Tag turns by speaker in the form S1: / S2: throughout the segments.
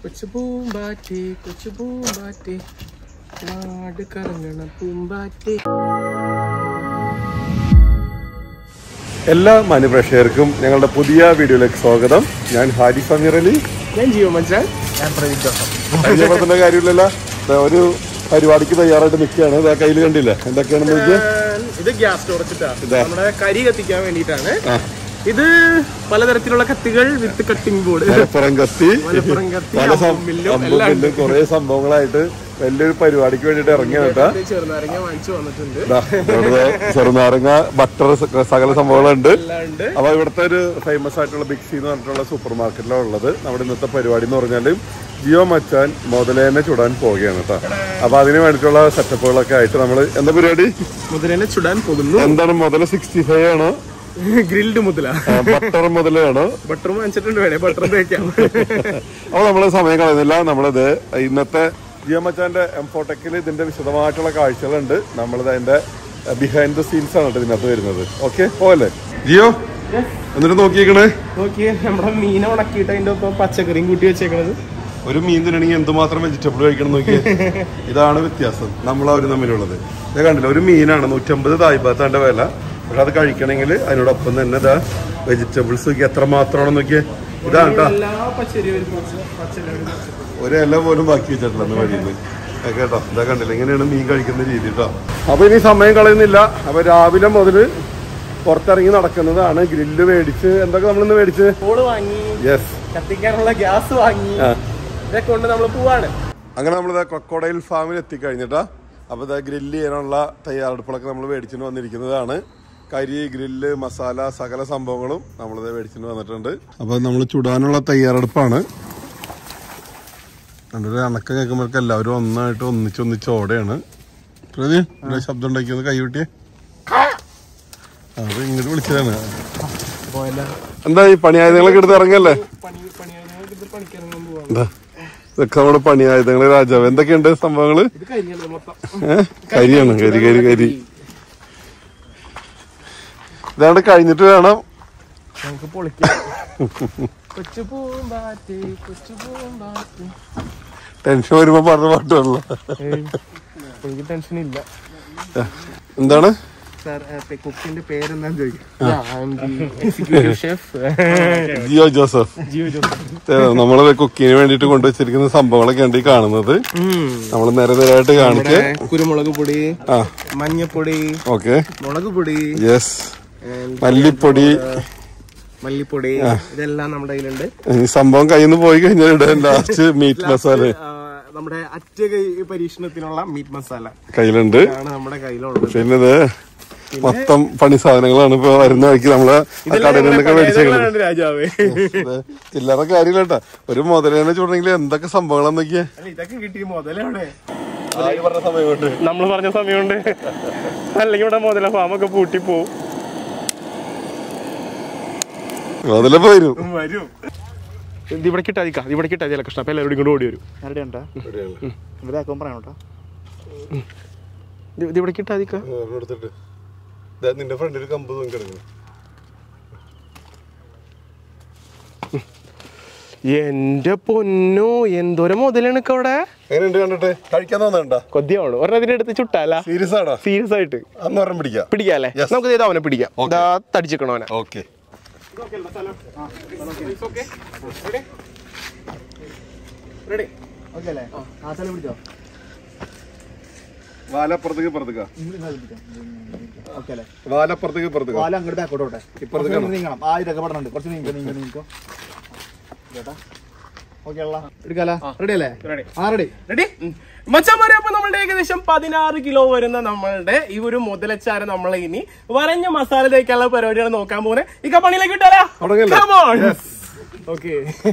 S1: കൊച്ചു പൂമ്പാറ്റി കൊച്ചു പൂമ്പാറ്റി നാട് കറങ്ങണ പൂമ്പാറ്റി
S2: എല്ലാ മാന്യപ്രേക്ഷകർക്കും ഞങ്ങളുടെ പുതിയ വീഡിയോയിലേക്ക് സ്വാഗതം ഞാൻ ഹാരി സമീർ അലി
S1: ഞാൻ ജീവ മച്ചാൻ
S2: പരിചയപ്പെടുത്തേണ്ട കാര്യമില്ലല്ലോ ദാ ഒരു പരിപാടിക്ക് തയ്യാറായിട്ട് നിൽക്കുകയാണ് ഇതാ കയ്യിൽ കണ്ടില്ല എന്തൊക്കെയാണെന്ന് നോക്കിയാൽ
S1: ഇത് ഗ്യാസ് സ്റ്റോറച്ചിട്ടാ
S2: ഇതാ.
S1: നമ്മുടെ കരി കത്തിക്കാൻ വേണ്ടിയിട്ടാണ് ഇത് പലതരത്തിലുള്ള കത്തികൾ വിത്ത് കട്ടിംഗ് ബോർഡ്
S2: മലപ്പുറം കത്തി
S1: മലപ്പുറം കത്തി,
S2: പല സം-
S1: അമ്പുമില്ലും
S2: അമ്പും
S1: എല്ലാം
S2: മില്ലും കുറേ സംഭവങ്ങളായിട്ട് വലിയൊരു പരിപാടിക്ക് വേണ്ടിയിട്ട് ഇറങ്ങിയാണ് കേട്ടാ
S1: ചെറുനാരങ്ങ വാങ്ങിച്ചു വന്നിട്ടുണ്ട്
S2: ദാ, ഇവിടെ ചെറുനാരങ്ങ ബട്ടർ സകല സംഭവങ്ങളുണ്ട്
S1: എല്ലാം ഉണ്ട്
S2: അപ്പൊ ഇവിടുത്തെ ഒരു ഫേമസ് ആയിട്ടുള്ള ബിഗ് സി എന്ന് പറഞ്ഞിട്ടുള്ള സൂപ്പർ മാർക്കറ്റിലാണ് ഉള്ളത് നമ്മുടെ ഇന്നത്തെ പരിപാടി എന്ന് പറഞ്ഞാൽ ജിയോ മച്ചാൻ മുതലേനെ ചുടാൻ പോവുകയാണ് കേട്ടോ അപ്പൊ അതിന് വേണ്ടിയിട്ടുള്ള സെറ്റപ്പുകളൊക്കെ ആയിട്ട് നമ്മൾ എന്താ പരിപാടി
S1: മുതലേനെ ചുടാൻ പോകുന്നു
S2: എന്താണ് മുതല സിക്സ്റ്റി ഫൈവ് ആണോ
S1: ഗ്രിൽഡ് മുതല
S2: ബട്ടർ മുതലാണോ
S1: ബട്ടർ വാങ്ങിച്ചിട്ടുണ്ട് വേണേ ബട്ടർ തേക്കാം
S2: അപ്പൊ നമ്മള് സമയം കളയുന്നില്ല നമ്മളിത് ഇന്നത്തെ ജിയോ മച്ചാന്റെ എംഫോടെക്കിൽ ഇതിന്റെ വിശദമായിട്ടുള്ള കാഴ്ചകളുണ്ട് നമ്മളിത് അതിന്റെ ബിഹൈൻഡ് ദ സീൻസ് ആണ് കേട്ടോ ഇതിനകത്ത് വരുന്നത് ഓക്കെ പോലെ ജിയോ എന്നിട്ട് നോക്കിയേക്കണേ
S1: നോക്കിയേ നമ്മുടെ മീനെ ഉണക്കിയിട്ട് അതിന്റെ ഒപ്പം പച്ചക്കറിയും കൂട്ടി വെച്ചേക്കണത്
S2: ഒരു മീൻ തിന്നണമെങ്കിൽ എന്തുമാത്രം വെജിറ്റബിൾ കഴിക്കണം നോക്കിയേ ഇതാണ് വ്യത്യാസം നമ്മൾ അവരും തമ്മിലുള്ളത് ഇത് കണ്ടില്ല ഒരു മീനാണ് നൂറ്റമ്പത് തായ്പാത്താന്റെ വില പക്ഷെ അത് കഴിക്കണമെങ്കിൽ അതിനോടൊപ്പം തന്നെ ഇതാ വെജിറ്റബിൾസ് നോക്കി എത്ര മാത്രമാണെന്ന് നോക്കിയേ ഇതാണ് കേട്ടോ
S1: എല്ലാ പച്ചരി ഒരു കുറച്ച് പച്ചരി ഒരു കുറച്ച്.
S2: ഒരു ഇല പോലും ബാക്കി വെച്ചിട്ടില്ല അന്ന് വഴിയിൽ നിന്ന് കേട്ടോ ഇതാ കണ്ടില്ല ഇങ്ങനെയാണ് മീൻ കഴിക്കുന്ന രീതി കേട്ടോ അപ്പൊ ഇനി സമയം കളയുന്നില്ല അപ്പൊ രാവിലെ മുതൽ പുറത്തിറങ്ങി നടക്കുന്നതാണ് ഗ്രില്ല് മേടിച്ച് എന്തൊക്കെ നമ്മളിന്ന് മേടിച്ച്
S1: കോള് വാങ്ങി
S2: യെസ്
S1: കത്തിക്കാനുള്ള ഗ്യാസ് വാങ്ങി ഇതൊക്കെ കൊണ്ട് നമ്മൾ പോവാണ്
S2: അങ്ങനെ നമ്മൾ കൊക്കോടയിൽ ഫാമിൽ എത്തിക്കഴിഞ്ഞിട്ടാ അപ്പോൾ ഇതാ ഗ്രില്ല് ചെയ്യാനുള്ള തയ്യാറെടുപ്പുകളൊക്കെ നമ്മൾ മേടിച്ചിട്ട് വന്നിരിക്കുന്നതാണ് കരി ഗ്രില്ല് മസാല സകല സംഭവങ്ങളും നമ്മളിത് മേടിച്ചിട്ട് വന്നിട്ടുണ്ട് അപ്പോൾ നമ്മൾ ചുടാനുള്ള തയ്യാറെടുപ്പാണ് ഒരു അണക്കം കേൾക്കുമ്പോഴൊക്കെ എല്ലാവരും ഒന്നായിട്ട് ഒന്നിച്ച് ഒന്നിച്ച് ഓടെയാണ് പ്രതി ഇവിടെ ശബ്ദം ഉണ്ടാക്കിയത് കൈ വിട്ടിയേ അത് ഇങ്ങോട്ട് വിളിച്ചതാണ് എന്താ ഈ പണിയായുധങ്ങളൊക്കെ എടുത്ത് ഇറങ്ങല്ലേ
S1: പണി പണി പണിക്കിറങ്ങാൻ പോവാണ്
S2: എന്താ ഇതൊക്കെ നമ്മുടെ പണിയായുധങ്ങള് രാജാവ് എന്തൊക്കെയുണ്ട് സംഭവങ്ങള്
S1: ഇത് കരിയാണ് മൊത്തം
S2: ഏ? കരിയാണ് കരി കരി കരി ഇതാണ്ട് കഴിഞ്ഞിട്ട് വേണം
S1: നമുക്ക് പൊളിക്കാം കൊച്ചു പൂമ്പാറ്റി കൊച്ചു പൂമ്പാറ്റി
S2: ടെൻഷൻ വരുമ്പോ പറഞ്ഞ പാട്ടുള്ള
S1: ഏയ്, എനിക്ക് ടെൻഷൻ ഇല്ല
S2: എന്താണ്
S1: സാർ കുക്കിന്റെ പേരെന്താന്ന് ചോദിക്കും ഷെഫ്
S2: ജിയോ ജോസഫ്
S1: ജിയോ ജോസഫ്
S2: ഏ, നമ്മള് കുക്കിന് വേണ്ടിട്ട് കൊണ്ടുവച്ചിരിക്കുന്ന സംഭവങ്ങളൊക്കെ ഉണ്ട് ഈ കാണുന്നത് നമ്മൾ നേരെ നേരായിട്ട് കാണിക്കേ
S1: കുരുമുളക് പൊടി
S2: ആ
S1: മഞ്ഞപ്പൊടി
S2: ഓക്കെ
S1: മുളക് പൊടി
S2: യെസ്
S1: and
S2: മല്ലിപ്പൊടി
S1: മല്ലിപ്പൊടി ഇതെല്ലാം നമ്മുടെ കയ്യിലുണ്ട്
S2: ഈ സംഭവം കയ്യിൽ നിന്ന് പോയി കഴിഞ്ഞാൽ ലാസ്റ്റ് മീറ്റ് മസാല
S1: ആ, നമ്മുടെ അറ്റ കൈ പരീക്ഷണത്തിനുള്ള മീറ്റ് മസാല
S2: കയ്യിലുണ്ട്
S1: ആണ് നമ്മുടെ കയ്യിലുള്ളത്
S2: പിന്നെ ഇത് മൊത്തം പണി സാധനങ്ങളാണ് ഇപ്പൊ വരുന്ന വഴിക്ക് നമ്മള് ആ കടയിൽ നിന്നൊക്കെ മേടിച്ചേക്കുന്നത്
S1: പഴയതാണ് രാജാവേ
S2: ഇത് ചില്ലറ കാര്യമില്ല കേട്ടാ ഒരു മുതലേനെ ചൂടെങ്കിൽ എന്തൊക്കെ സംഭവങ്ങളെന്നൊക്കെയാ
S1: അല്ല, ഇതൊക്കെ കിട്ടി മുതലെവിടെ
S2: പറഞ്ഞ സമയം കൊണ്ട്
S1: നമ്മൾ പറഞ്ഞ സമയമുണ്ട് അല്ലെങ്കിൽ ഇവിടെ മുതല ഫാമൊക്കെ പൂട്ടി പോവും
S2: മുതല പോരും
S1: വരും ഇത് ഇവിടെ കിട്ടാതിക്ക ഇത് ഇവിടെ കിട്ടാതില്ല കൃഷ്ണ അപ്പൊ എല്ലാവരും ഇങ്ങോട്ട് ഓടി വരും
S3: ആരുടെ ഉണ്ടാ ഇവിടെ ആക്കുമ്പോൾ പറയണം കേട്ടോ
S1: ഇത് ഇത് ഇവിടെ കിട്ടാതിക്ക
S2: എടുത്തിട്ട് ദാ നിന്റെ ഫ്രണ്ടിൽ കമ്പ് തൂങ്ങി കിടക്കുന്നു
S1: എന്റെ പൊന്നോ എന്തോരം മുതലാണ് ഇക്ക അവിടെ
S2: എങ്ങനെയുണ്ട് കണ്ടിട്ട് കഴിക്കാൻ തോന്നണ്ട
S1: കൊതിയാണ് ഒരെണ്ണത്തിന്റെ അടുത്ത് ചുട്ടാല
S2: സീരിയസ് ആടാ
S1: സീരിയസ് ആയിട്ട്
S2: അന്ന് ഒരെണ്ണം പിടിക്കാം
S1: പിടിക്കാല്ലേ
S2: Yes.
S1: നമുക്ക് ഇത് അവനെ പിടിക്കാം
S2: Okay.
S1: ഇതാ തടിച്ചിക്കണോ അവനെ
S2: ഓക്കെ
S1: റെഡി
S3: ഓക്കെ അല്ലേ ആ സ്ഥലം പിടിച്ചോ
S2: വാലപ്പുറത്തേക്ക് ഇപ്പുറത്തേക്കാ
S3: ഓക്കെ അല്ലേ
S2: വാലപ്പുറത്തേക്ക് ഇപ്പുറത്തേക്കാ
S3: പാലം അങ്ങോട്ട് ബാക്കോട്ടെ
S2: ഇപ്പുറത്തേക്ക്
S3: കുറച്ച് നീങ്ങണം ആ ഇതൊക്കെ പെടുന്നുണ്ട് കുറച്ച് നീങ്ങോ നീങ്ങോ നീങ്ങോ കേട്ടാ ഓക്കെ അല്ല എടുക്കാല റെഡി അല്ലേ
S1: Ready.
S3: ആ റെഡി
S1: റെഡി മച്ചാമാരെ അപ്പൊ നമ്മളുടെ ഏകദേശം പതിനാറ് കിലോ വരുന്ന നമ്മളുടെ ഈ ഒരു മുതലച്ചാര നമ്മളെ ഇനി വരഞ്ഞ മസാല തേക്കാനുള്ള പരിപാടിയാണ് നോക്കാൻ പോകുന്നത് ഇക്ക പണിയിലേക്ക് കിട്ടാലോ
S2: തുടങ്ങല്ലേ?
S1: ഓക്കെ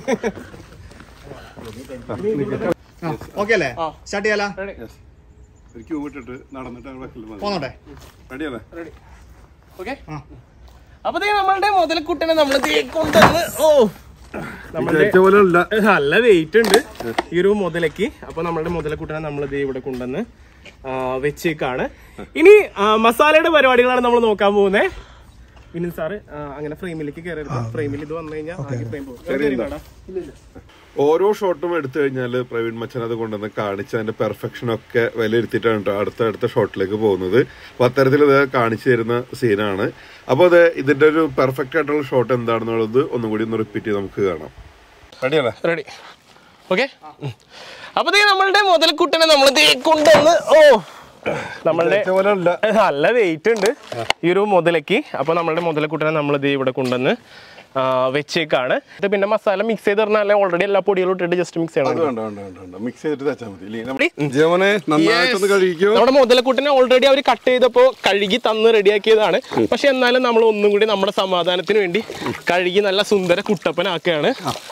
S3: ഓക്കെ അല്ലേ സ്റ്റാർട്ട് ചെയ്യാല
S2: ഒരു ക്യൂ ഇട്ടിട്ട് നടന്നിട്ട് അങ്ങ് വെക്കല് മതി.
S3: പോന്നോട്ടെ
S2: റെഡിയല്ലേ
S1: ഓക്കെ അപ്പൊ ദേ നമ്മളുടെ മുതലക്കുട്ടനെ നമ്മൾ കൊണ്ടുവന്ന് ഓ നമ്മളുടെ
S2: വിചാരിച്ച പോലെ അല്ല
S1: നല്ല വെയിറ്റ് ഉണ്ട് ഈ ഒരു മുതലക്ക് അപ്പൊ നമ്മളുടെ മുതലക്കുട്ടനെ നമ്മൾ ഇത് ഇവിടെ കൊണ്ടുവന്ന് ആ, വെച്ചേക്കാണ് ഇനി ആ, മസാലയുടെ പരിപാടികളാണ് നമ്മൾ നോക്കാൻ പോകുന്നത് വിനിൽ സാറ് ആ, അങ്ങനെ ഫ്രെയിമിലേക്ക് കയറി ഫ്രെയിമിൽ ഇത് വന്നു കഴിഞ്ഞാൽ ഫ്രെയിം പോകും
S2: ഓരോ ഷോട്ടും എടുത്തു കഴിഞ്ഞാൽ പ്രവീൺ മച്ചൻ അത് കൊണ്ടുവന്ന് കാണിച്ച് അതിന്റെ പെർഫെക്ഷൻ ഒക്കെ വിലയിരുത്തിയിട്ടാണ് കേട്ടോ അടുത്ത അടുത്ത ഷോട്ടിലേക്ക് പോകുന്നത് അപ്പൊ അത്തരത്തിൽ ഇത് കാണിച്ചു തരുന്ന സീനാണ് അപ്പോൾ അത് ഇതിന്റെ ഒരു പെർഫെക്റ്റ് ആയിട്ടുള്ള ഷോട്ട് എന്താണെന്നുള്ളത് ഒന്നും കൂടി ഒന്ന് റിപ്പീറ്റ് ചെയ്ത് നമുക്ക് കാണാം റെഡിയല്ലേ
S1: റെഡി ഓക്കെ അപ്പൊ ദേ നമ്മളുടെ മുതൽക്കുട്ടനെ നമ്മൾ ദേ കൊണ്ടുവന്ന് ഓ നമ്മളുടെ
S2: പോലെ അല്ല
S1: നല്ല വെയിറ്റ് ഉണ്ട് ഈ ഒരു മുതലക്ക് അപ്പൊ നമ്മളുടെ മുതലക്കുട്ടനെ നമ്മൾ ദേ ഇവിടെ കൊണ്ടുവന്ന് ആ, വെച്ചേക്കാണ് ഇത് പിന്നെ മസാല മിക്സ് ചെയ്ത് പറഞ്ഞാൽ ഓൾറെഡി എല്ലാ പൊടികളും ഇട്ടിട്ട് ജസ്റ്റ് മിക്സ്
S2: അത്
S1: ചെയ്യണം
S2: വേണ്ട വേണ്ട വേണ്ട വേണ്ട മിക്സ് ചെയ്തിട്ട് തച്ചാൽ മതി ഇല്ലേ? നമ്മ- ജീവനെ നന്നായിട്ടൊന്ന് കഴിക്കോ
S1: നമ്മുടെ മുതലക്കുട്ടിനെ ഓൾറെഡി അവർ കട്ട് ചെയ്തപ്പോൾ കഴുകി തന്ന് റെഡിയാക്കിയതാണ് പക്ഷെ എന്നാലും നമ്മൾ ഒന്നും കൂടി നമ്മുടെ സമാധാനത്തിന് വേണ്ടി കഴുകി നല്ല സുന്ദര കുട്ടപ്പനാക്കുകയാണ്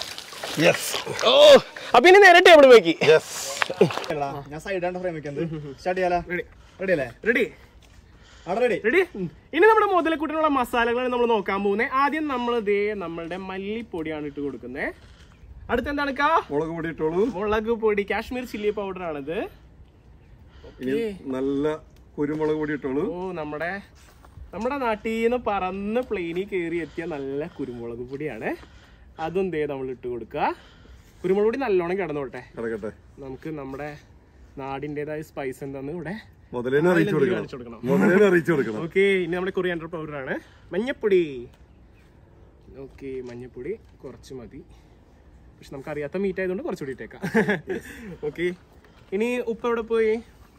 S1: ഓ അപ്പൊ ഇനി നേരെ ടേബിൾ വെക്കി
S3: എടാ, ഞാൻ സൈഡാണ് ഫ്രെയിം വെക്കുന്നത് സ്റ്റാർട്ട് ചെയ്യാലോ റെഡി അല്ലേ
S1: റെഡി
S3: അവിടെ റെഡി
S1: റെഡി ഇനി നമ്മുടെ മുതലക്കുട്ടിനുള്ള മസാലകളാണ് നമ്മൾ നോക്കാൻ പോകുന്നത് ആദ്യം നമ്മൾ ദേ നമ്മളുടെ മല്ലിപ്പൊടിയാണ് ഇട്ട് കൊടുക്കുന്നത് അടുത്ത എന്താണ് കാ
S2: മുളക് പൊടി ഇട്ടോളൂ
S1: മുളക് പൊടി കാശ്മീർ ചില്ലി പൗഡർ ആണിത്
S2: ഇനി നല്ല കുരുമുളക് പൊടി ഇട്ടോളൂ
S1: ഓ നമ്മുടെ നമ്മുടെ നാട്ടിൽ നിന്ന് പറന്ന് പ്ലെയിനിൽ കയറി എത്തിയ നല്ല കുരുമുളക് പൊടിയാണ് അതും ദേ നമ്മൾ ഇട്ട് കൊടുക്കുക കുരുമുളക് പൊടി നല്ലോണം കിടന്നോട്ടെ
S2: കിടക്കട്ടെ
S1: നമുക്ക് നമ്മുടെ നാടിൻ്റെതായ സ്പൈസ് എന്താന്ന് ഇവിടെ
S2: മുതലേനെ അറിയിച്ചു
S1: കാണിച്ചു
S2: കൊടുക്കണം
S1: കൊടുക്കണം
S2: മുതലേനെ അറിയിച്ചു കൊടുക്കണം
S1: ഓക്കെ ഇനി നമ്മുടെ കൊറിയാൻഡർ പൗഡർ ആണ് മഞ്ഞപ്പൊടി ഓക്കെ മഞ്ഞപ്പൊടി കുറച്ച് മതി പക്ഷെ നമുക്ക് അറിയാത്ത മീറ്റ് ആയതുകൊണ്ട് കുറച്ചുകൂടി ഇട്ടേക്കാം ഓക്കെ ഇനി ഉപ്പ് എവിടെ പോയി